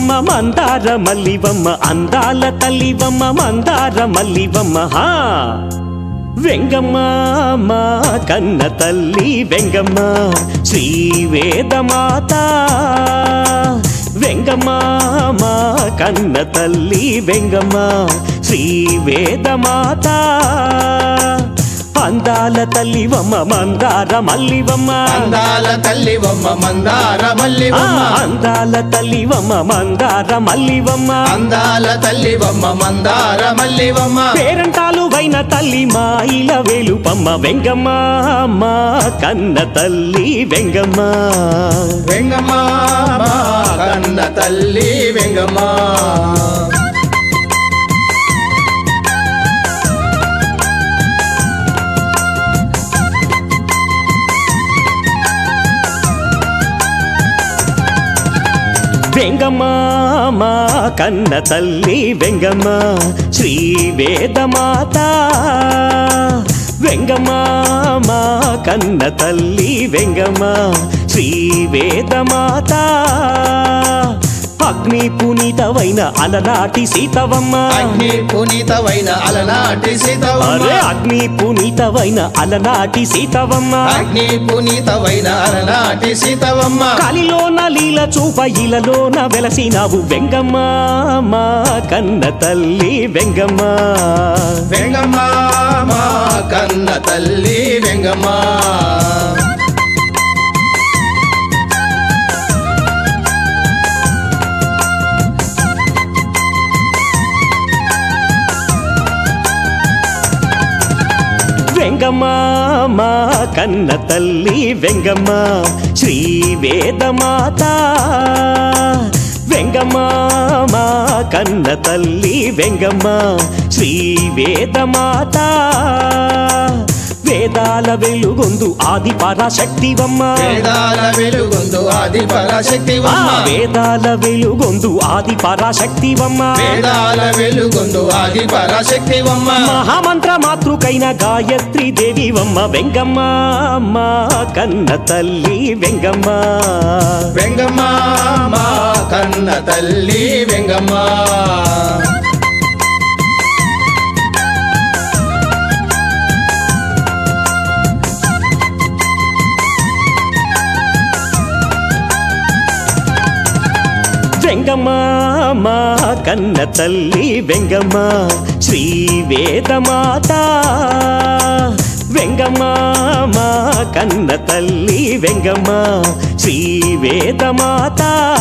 మల్లివమ్మ మందార మల్లివమ్మ అందాల తల్లివమ్మ మందార మల్లివమ్మ హా వెంగమ్మ మా కన్న తల్లి వెంగమ్మ శ్రీ వేదమాత వెంగమ్మ మా కన్న తల్లి వెంగమ్మ శ్రీ వేదమాత అందాల తల్లివమ్మ మందార మల్లివమ్మ అందాల తల్లి బొమ్మ మందార మల్లి ఆ, బొమ్మ అందాల తల్లివమ్మ మందార మల్లివమ్మ అందాల తల్లి బొమ్మ మందార మల్లి బొమ్మ పేరంటాలు వైన తల్లి మా ఇల వేలుపమ్మ వెంగమ్మ మా కన్న తల్లి వెంగమ్మ వెంగమ్మ మా కన్న తల్లి వెంగమ్మ వెంగమ్మ మా కన్న తల్లి వెంగమ్మ శ్రీ వేదమాత వెంగమ్మ మా కన్న తల్లి వెంగమ్మ శ్రీ వేదమాత అగ్ని పునీతవైన అలనాటి సీతవమ్మ అగ్ని పునీతమైన అలనాటి అరే సీతవమ్మ అగ్ని పునీతవైన అలనాటి సీతవమ్మ అగ్ని పునీతమైన అలనాటి సీతవమ్మ కలిలోన లీల చూప ఇలలోన వెలసినావు వెంగమ్మ మా కన్న తల్లి వెంగమ్మ వెంగమ్మ మా కన్న తల్లి వెంగమ్మ వెంగమ్మ మా కన్న తల్లి వెంగమ్మ శ్రీ వేదమాత వెంగమ్మ మా కన్న తల్లి వెంగమ్మ శ్రీ వేదమాత వేదాల వెలుగొందు ఆది పరాశక్తివమ్మ వేదాల వెలుగొందు ఆది ఆ పరాశక్తివమ్మ వేదాల వెలుగొందు ఆది పరాశక్తివమ్మ వేదాల వెలుగొందు ఆది పరాశక్తివమ్మ మహామంత్ర మాతృకైన గాయత్రి దేవివమ్మ వెంగమ్మ మా కన్న తల్లి వెంగమ్మ వెంగమ్మ మా కన్న తల్లి వెంగమ్మ వెంగమ్మ మా కన్న తల్లి వెంగమ్మ శ్రీ వేదమాత వెంగమ్మ మా కన్న తల్లి వెంగమ్మ శ్రీ వేదమాత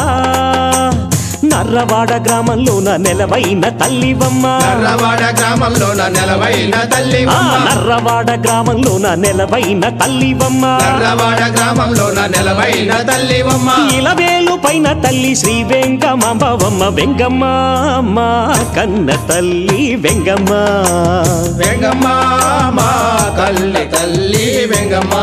నర్రవాడ గ్రామంలోన నెలవైన తల్లివమ్మ నర్రవాడ గ్రామంలోన నెలవైన ఆ తల్లివమ్మ నర్రవాడ గ్రామంలోన నెలవైన తల్లివమ్మ నర్రవాడ గ్రామంలోన నెలవైన తల్లివమ్మ ఇలవేలు పైన తల్లి శ్రీ వెంగమాంబవమ్మ వెంగమ్మ మా కన్న తల్లి వెంగమ్మ వెంగమ్మ మా కల్లి తల్లి వెంగమ్మ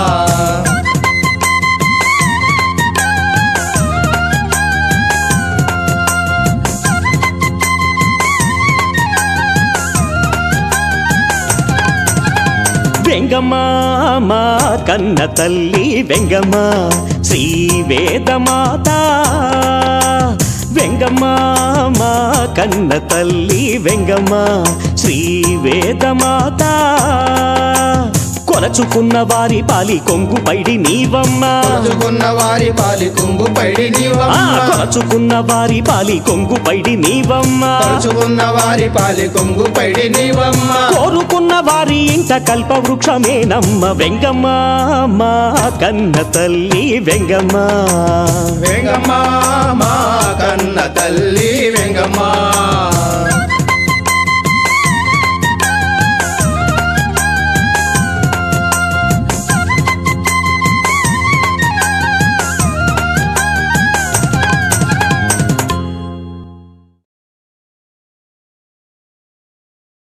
వెంగమ్మ మా కన్న తల్లి వెంగమ్మ శ్రీ వేదమాత వెంగమ్మ మా కన్న తల్లి వెంగమ్మ శ్రీ వేదమాత కొలచుకున్న వారి పాలి కొంగు పైడి నీవమ్మ కొలుచుకున్న వారి పాలి కుంగు పైడి ఆ నీవమ్మ కొలచుకున్న వారి పాలి కొంగు పైడి నీవమ్మ కొలుచుకున్న వారి పాలి కుంగు పైడి నీవమ్మ కోరుకున్న వారి ఇంట కల్ప వృక్షమేనమ్మ వెంగమ్మ మా కన్న తల్లి వెంగమ్మ వెంగమ్మ మా కన్న తల్లి